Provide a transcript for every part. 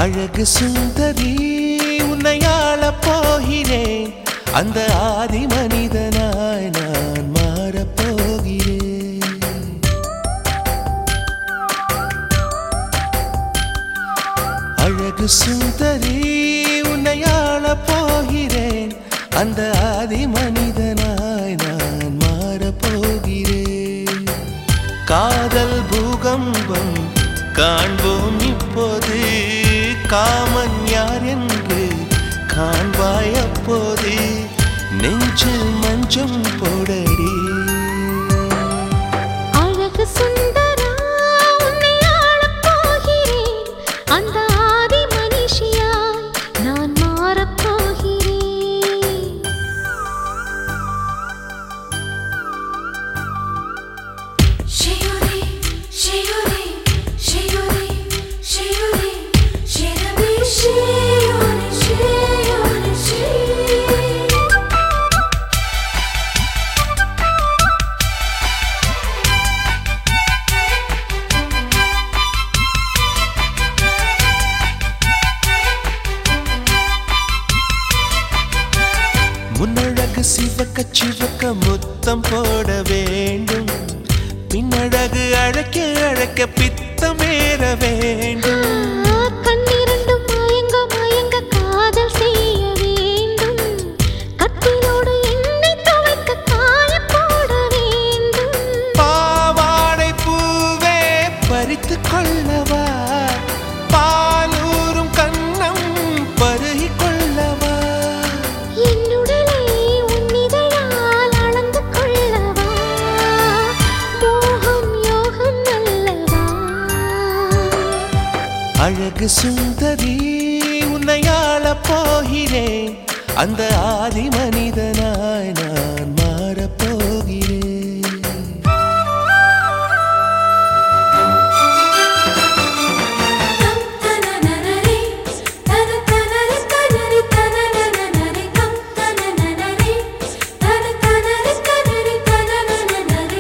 அழகு சுந்தரி உன்னை ஆளப் போகிறேன் அந்த ஆதி மனிதனாய் நான் மாறப் போகிறேன் அழகு சுந்தரி உன்னை ஆளப் போகிறேன் அந்த ஆதி மனிதனாய் நான் மாறப் போகிறேன் காதல் பூகம்பம் காண்போம் இப்போது காமன் யார் என்று காண்பாய் அப்போது நெஞ்சில் மஞ்சம் போடடி அழகு சுந்தரா உன்னை ஆளப் போகிறேன் அந்த ஆதி மனுஷியாய் நான் மாறப் போகிறேன் Shiori, Shiori, Shiori, Shiori, Shirabi, Shiori, Shiori, Shiori. முன்னழகு சிவக்க சிவக்க முத்தம் போட வேண்டும் பின்னழகு அழைக்க அழைக்க பித்தம் ஏற வேண்டும் கண்ணிரண்டும் மயங்க மயங்க காதல் செய்ய வேண்டும் கட்டிலோடு என்னை துவைக்க காய போட வேண்டும் பாவாடை பூவே பறித்து கொள்ளவா பாலூரும் கண்ணம் பருகி கொள்ளவா என்னுடலை உன்னிதழால் அளந்து கொள்ளவா மோகம் யோகம் அல்லவா அழகு சுந்தரி உன்னை ஆளப் போகிறேன் அந்த ஆதி மனிதனாய் நான் மாறப் போகிறேன் Tam tananare, tana tanare, tanare, tananare, tam tananare, tana tanare, tanare, tananare.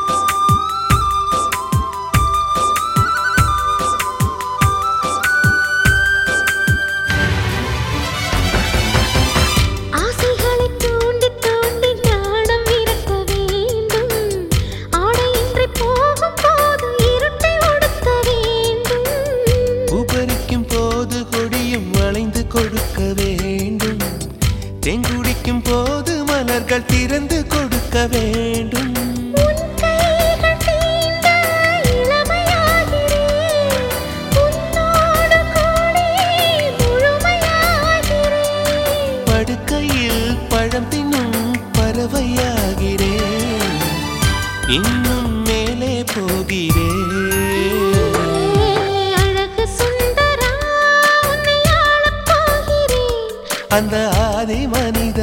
ஆசைகளை தூண்டி தூண்டி ஞானம் விரட்ட வேண்டும் ஆடையின்றி போகும் போது இருட்டை ஒடுக்க வேண்டும் உபரிக்கும் போது கொடியும் வளைந்து கொடுக்க வேண்டும் தெங்குடிக்கும் போது மலர்கள் திறந்து கொடுக்க வேண்டும் உன் கைகள் தீண்ட இளமையாகிறேன் உன்னோடு கூடி முழுமையாகிறேன் படுக்கையில் பழம் தின்னும் பறவையாகிறேன் இன்னும் மேலே போகிறேன் அழகு சுந்தரா உன்னை ஆளப் போகிறேன் அந்த ஆதி மனித